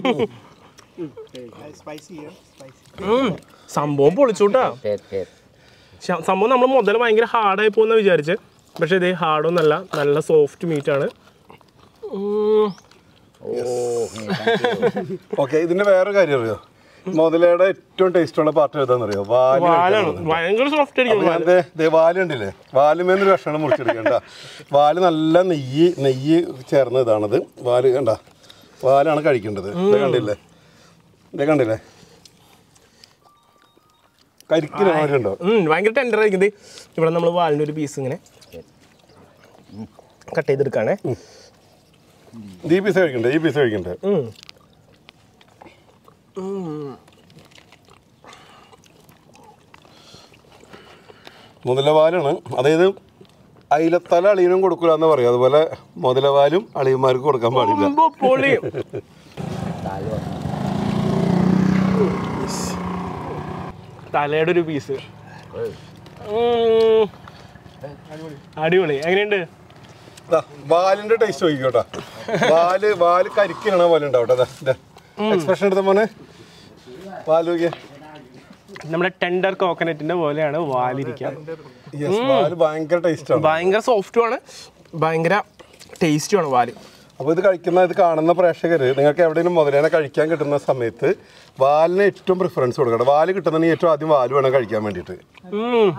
S1: ഉം. സംഭവം പൊളിച്ചൂട്ടാ ശ- സംഭവം നമ്മൾ മുതൽ ഭയങ്കര ഹാർഡായി പോകുന്ന വിചാരിച്ച് പക്ഷെ ഇത് ഹാർഡൊന്നല്ല നല്ല സോഫ്റ്റ് മീറ്റ് ആണ് ഉം.
S2: ഓക്കെ ഇതിന്റെ വേറെ കാര്യം അറിയോ മുതലയുടെ ഏറ്റവും ടേസ്റ്റ് ഉള്ള പാർട്ട് ഏതാണെന്നറിയോ വാല്
S1: വാലാണ് ഭയങ്കര സോഫ്റ്റ്
S2: അപ്പൊ
S1: ആയിരിക്കും
S2: ഞാൻ ദേ- ദേ വാല് കണ്ടില്ലേ വാലുമേന്നൊരു ഭക്ഷണം മുറിച്ചെടുക്കണ്ട വാല് നല്ല നെയ്യ് നെയ്യ് ചേർന്ന ഇതാണത് വാല് കണ്ട വാലാണ് കഴിക്കേണ്ടത് ഇത് കണ്ടില്ലേ ഇത് കണ്ടില്ലേ കരിക്കിന് മാതിരിയുണ്ടോ
S1: ഉം, ഭയങ്കര ടെൻഡർ ആയിരിക്കും ദേ ഇവിടെ നമ്മൾ വാലിൻ്റെ ഒരു പീസ് ഇങ്ങനെ കട്ട് ചെയ്തെടുക്കാണേ
S2: ഇത് ഈ പീസ് കഴിക്കണ്ടേ ഈ പീസ് കഴിക്കണ്ടേ
S1: ഉം.
S2: മുതലവാലാണ് അതായത് അയിലത്തല അളിയനും കൊടുക്കില്ല എന്ന് പറയും അതുപോലെ മുതലവാലും അളിയന്മാർക്ക് കൊടുക്കാൻ പാടില്ല
S1: ഉമ്പോ പൊളി തലയുടെ ഒരു പീസ് അടിപൊളി എങ്ങനെയുണ്ട്
S2: ദാ, വാലിന്റെ ടേസ്റ്റ് നോക്കിക്കോട്ടാ വാല് വാല് കരിക്കണ പോലെ ഉണ്ടാവട്ടെ എക്സ്പ്രഷൻ എടുത്ത മോനെ വാല് നോക്കിയേ
S1: നമ്മുടെ ടെൻഡർ കോക്കനറ്റിന്റെ പോലെയാണ് വാലിരിക്കുക
S2: യെസ് വാല് ഭയങ്കര ടേസ്റ്റ് ആണ്
S1: ഭയങ്കര സോഫ്റ്റും ആണ് ഭയങ്കര ടേസ്റ്റും ആണ് വാല്
S2: അപ്പോൾ ഇത് കഴിക്കുന്ന ഇത് കാണുന്ന പ്രേക്ഷകർ നിങ്ങൾക്ക് എവിടെയെങ്കിലും മുതലേനെ കഴിക്കാൻ കിട്ടുന്ന സമയത്ത് വാലിന് ഏറ്റവും പ്രിഫറൻസ് കൊടുക്കണം വാല് കിട്ടുന്നതിന് ഏറ്റവും ആദ്യം വാല് വേണം കഴിക്കാൻ വേണ്ടിയിട്ട്
S1: ഉം.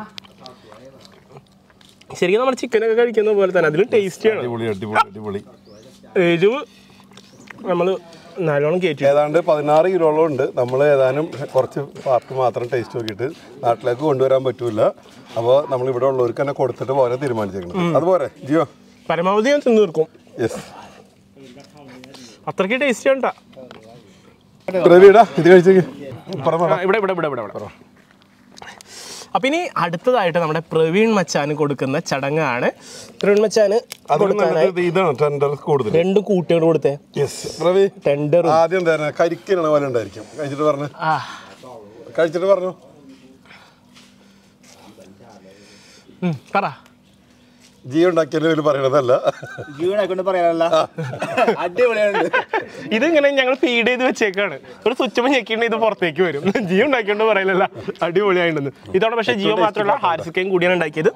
S1: ശരിക്കും നമ്മൾ ചിക്കനൊക്കെ കഴിക്കുന്ന പോലെ തന്നെ അതിലും ടേസ്റ്റിയാണ്
S2: അടിപൊളി അടിപൊളി അടിപൊളി
S1: എരിവ് നമ്മൾ നല്ലോണം കയറ്റി
S2: ഏതാണ്ട് പതിനാറ് കിലോളം ഉണ്ട് നമ്മൾ ഏതാനും കുറച്ച് പാർട്ട് മാത്രം ടേസ്റ്റ് നോക്കിയിട്ട് നാട്ടിലേക്ക് കൊണ്ടുവരാൻ പറ്റൂല അപ്പോൾ നമ്മൾ ഇവിടെ ഉള്ളവർക്ക് തന്നെ കൊടുത്തിട്ട് പോലെ തീരുമാനിച്ചേക്കണം അതുപോലെ ജിയോ
S1: പരമാവധി ഞാൻ തിന്നു തീർക്കും
S2: യെസ്
S1: അത്രയ്ക്ക് ടേസ്റ്റി ഉണ്ടാ
S2: പ്രവീടാ ഇത് കഴിച്ചേക്ക് പറ പറ
S1: ഇവിടെ ഇവിടെ ഇവിടെ ഇവിടെ ഇവിടെ അപ്പൊ ഇനി അടുത്തതായിട്ട് നമ്മുടെ പ്രവീൺ മച്ചാന് കൊടുക്കുന്ന ചടങ്ങാണ് പ്രവീൺ മച്ചാന്
S2: അത്
S1: കൊടുക്കാനായി
S2: നല്ലത് ഇതാണ് ടെൻഡർ കൂടുതൽ
S1: രണ്ട് കൂട്ടുകൾ കൊടുത്തേ
S2: യെസ് പ്രവി
S1: ടെൻഡറും
S2: ആദ്യം തന്നെ കരിക്കണ പോലെ ഉണ്ടായിരിക്കും കഴിച്ചിട്ട് പറഞ്ഞു
S1: ആ
S2: കഴിച്ചിട്ട് പറഞ്ഞു
S1: ഉം, പറ
S2: ജിയോ ഉണ്ടാക്കിയാലും ഇതിൽ പറയണതല്ല
S3: ജീവനെ കൊണ്ട് പറയാനല്ല അടിപൊളിയാണ്
S1: ഇതിങ്ങനെ ഞങ്ങൾ ഫീഡ് ചെയ്ത് വെച്ചേക്കാണ് ഒരു സ്വിച്ച് ഞെക്കിണ്ട് ഇത് പുറത്തേക്ക് വരും ജിയോ ഉണ്ടാക്കിയോണ്ട് പറയലല്ല അടിപൊളിയായിട്ടുണ്ടെന്ന് ഇതോടെ പക്ഷേ ജിയോ മാത്രമല്ല ഹാരിസിക്കയും കൂടിയാണ് ഉണ്ടാക്കിയത്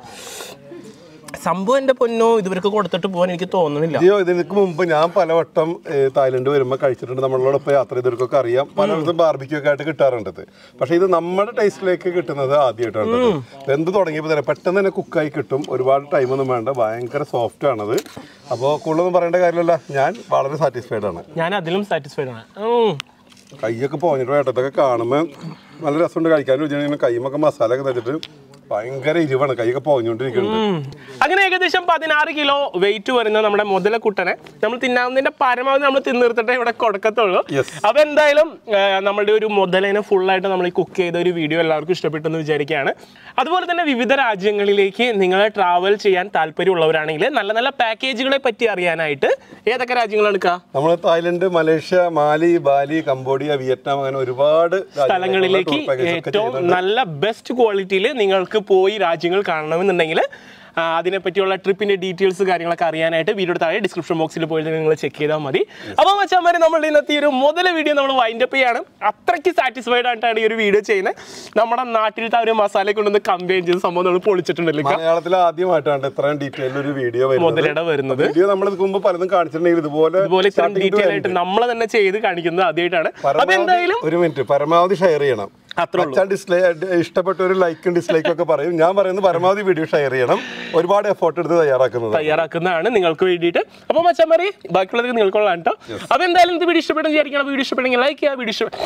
S1: സംഭവം എൻ്റെ പൊന്നോ ഇതുവർക്ക് കൊടുത്തിട്ട് പോകാൻ എനിക്ക് തോന്നുന്നില്ല
S2: ജിയോ ഇതിനക്ക് മുമ്പ് ഞാൻ പലവട്ടം ഏ, തായ്ലൻഡ് വരുമ്പോൾ കഴിച്ചിട്ടുണ്ട് നമ്മളോടൊപ്പം യാത്ര ചെയ്തവർക്കൊക്കെ അറിയാം പലയിടത്തും ബാർബിക്യൂ ഒക്കെ ആയിട്ട് കിട്ടാറുണ്ട് ഇത്. പക്ഷേ ഇത് നമ്മുടെ ടേസ്റ്റിലേക്ക് കിട്ടുന്നത് ആദ്യമായിട്ടാണ് ഇത്. എന്ത് തുടങ്ങിയപ്പോൾ തന്നെ പെട്ടെന്ന് തന്നെ കുക്കായി കിട്ടും ഒരുപാട് ടൈമൊന്നും വേണ്ട ഭയങ്കര സോഫ്റ്റ് ആണത് അപ്പോൾ കൂടുതലൊന്നും പറയേണ്ട കാര്യമില്ല ഞാൻ വളരെ സാറ്റിസ്ഫൈഡ് ആണ്
S1: ഞാൻ അതിലും സാറ്റിസ്ഫൈഡ് ആണ് ഉം.
S2: കൈയൊക്കെ പോഞ്ഞിട്ട് വേട്ടത്തൊക്കെ കാണുമ്പോൾ നല്ല രസമുണ്ട് കഴിക്കാൻ രുചിയാണ് കൈമൊക്കെ മസാല ഒക്കെ തച്ചിട്ട് ഭയങ്കര എരിവാണ് കൈയൊക്കെ പോഞ്ഞുകൊണ്ടിരിക്കുന്നുണ്ട്
S1: ഉം. അങ്ങനെ ഏകദേശം പതിനാറ് കിലോ വെയിറ്റ് വരുന്ന നമ്മുടെ മുതലക്കുട്ടനെ നമ്മൾ തിന്നാവുന്നതിന്റെ പരമാവധി നമ്മൾ തിന്നിർത്തിട്ടേ ഇവിടെ കൊടുക്കത്തുള്ളൂ
S2: Yes.
S1: അപ്പൊ എന്തായാലും ആ, നമ്മളുടെ ഒരു മുതലിനെ ഫുള്ളായിട്ട് നമ്മൾ ഈ കുക്ക് ചെയ്ത ഒരു വീഡിയോ എല്ലാവർക്കും ഇഷ്ടപ്പെട്ടെന്ന് വിചാരിക്കുകയാണ് അതുപോലെ തന്നെ വിവിധ രാജ്യങ്ങളിലേക്ക് നിങ്ങൾ ട്രാവൽ ചെയ്യാൻ താല്പര്യമുള്ളവരാണെങ്കിൽ നല്ല നല്ല പാക്കേജുകളെ പറ്റി അറിയാനായിട്ട് ഏതൊക്കെ രാജ്യങ്ങളാണ് എടുക്കുക
S2: നമ്മൾ Thailand Malaysia Mali Bali Cambodia Vietnam അങ്ങനെ ഒരുപാട് രാജ്യങ്ങളിലുള്ള
S1: സ്ഥലങ്ങളിലേക്ക്
S2: tour package ഒക്കെ
S1: ഏറ്റവും
S2: ചെയ്യുന്നുണ്ട്.
S1: നല്ല ബെസ്റ്റ് ക്വാളിറ്റിയിൽ നിങ്ങൾക്ക് പോയി രാജ്യങ്ങൾ കാണണമെന്നുണ്ടെങ്കിൽ ആ, അതിനെപ്പറ്റിയുള്ള ട്രിപ്പിന്റെ ഡീറ്റെയിൽസ് കാര്യങ്ങളൊക്കെ അറിയാനായിട്ട് വീഡിയോ താഴെ ഡിസ്ക്രിപ്ഷൻ ബോക്സിൽ പോയി നിങ്ങൾ ചെക്ക് ചെയ്താൽ മതി അപ്പോൾ മച്ചാമാരെ നമ്മളുടെ ഇന്നത്തെ ഈ ഒരു മുതല വീഡിയോ നമ്മൾ വൈൻഡ് അപ്പ് ചെയ്യാണ് അത്രയ്ക്ക് സാറ്റിസ്ഫൈഡ് ആയിട്ടാണ് ഈ ഒരു വീഡിയോ ചെയ്യുന്നത് നമ്മുടെ നാട്ടിലത്തെ ആ ഒരു മസാല കൊണ്ടൊന്ന് കമ്പയർ ചെയ്ത സംഭവം നമ്മൾ പൊളിച്ചിട്ടുണ്ടല്ലോ
S2: മലയാളത്തിൽ ആദ്യമായിട്ടാണ് ഇത്രയും ഡീറ്റെയിൽ ഒരു വീഡിയോ വരുന്നത്
S1: മുതലയുടെ വരുന്നത്
S2: വീഡിയോ നമ്മൾ ഇതിന് മുമ്പ് പലതും കാണിച്ചിട്ടുണ്ടെങ്കിൽ ഇതുപോലെ
S1: ഇതുപോലെ ഇത്രയും
S2: starting to
S1: ഡീറ്റെയിൽ
S2: end.
S1: ആയിട്ട് നമ്മൾ തന്നെ ചെയ്ത് കാണിക്കുന്നത് ആദ്യമായിട്ടാണ് അപ്പൊ
S2: പരമാവധി
S1: എന്തായാലും
S2: ഒരു മിനിറ്റ് പരമാവധി ഷെയർ ചെയ്യണം
S1: അത്രേ ഉള്ളൂ.
S2: അച്ഛൻ ഡിസ്ലൈ ഇഷ്ടപ്പെട്ട ഒരു ലൈക്കും ഡിസ്ലൈക്കും ഒക്കെ പറയും ഞാൻ പറയുന്നത് പരമാവധി വീഡിയോ ഷെയർ ചെയ്യണം ഒരുപാട് എഫോർട്ട് എടുത്ത് തയ്യാറാക്കുന്നത്
S1: തയ്യാറാക്കുന്നതാണ് നിങ്ങൾക്ക് വേണ്ടിയിട്ട് അപ്പോൾ മച്ചന്മാരെ ബാക്കിയുള്ളത് നിങ്ങൾക്കുള്ളതാണ് കേട്ടോ അപ്പോൾ എന്തായാലും ഇത് വീഡിയോ ഇഷ്ടപ്പെടുന്ന വിചാരിക്കണം വീഡിയോ ഇഷ്ടപ്പെടുമെങ്കിൽ ലൈക്ക് ചെയ്യുക വീഡിയോ ഇഷ്ടപ്പെട്ട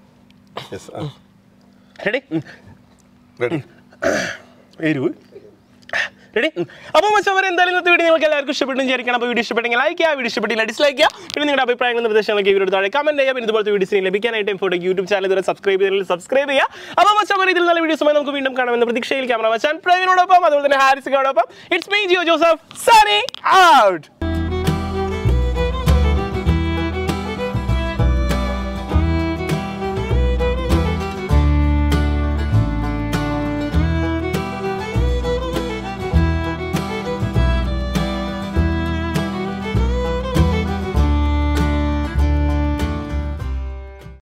S2: യെസ്
S1: റെഡി
S2: റെഡി
S1: എരിവ് റെഡി അപ്പോൾ മച്ചന്മാരെ എന്തായാലും ഇന്നത്തെ വീഡിയോ നിങ്ങൾക്ക് എല്ലാവർക്കും ഇഷ്ടപ്പെട്ടു വിചാരിക്കണം അപ്പോൾ വീഡിയോ ഇഷ്ടപ്പെട്ടെങ്കിൽ ലൈക്ക് ചെയ്യുക വീഡിയോ ഇഷ്ടപ്പെട്ടില്ല ഡിസ്ലൈക്ക് ചെയ്യുക പിന്നെ നിങ്ങളുടെ അഭിപ്രായങ്ങളും നിർദ്ദേശങ്ങളൊക്കെ വീഡിയോ താഴെ കമന്റ് ചെയ്യുക പിന്നെ ഇതുപോലത്തെ വീഡിയോസ് ലഭിക്കാനായിട്ട് ഫോട്ടോ യൂട്യൂബ് ചാനൽ ഇതുവരെ സബ്സ്ക്രൈബ് ചെയ്താൽ സബ്സ്ക്രൈബ് ചെയ്യുക അപ്പോൾ മച്ചന്മാരെ ഇതിൽ നല്ല വീഡിയോസുമായി നമുക്ക് വീണ്ടും കാണാമെന്ന പ്രതീക്ഷയിൽ ക്യാമറ മച്ചാൻ പ്രവീണോടൊപ്പം അതുപോലെ തന്നെ ഹാരിസിനോടൊപ്പം it's me Jio Joseph signing out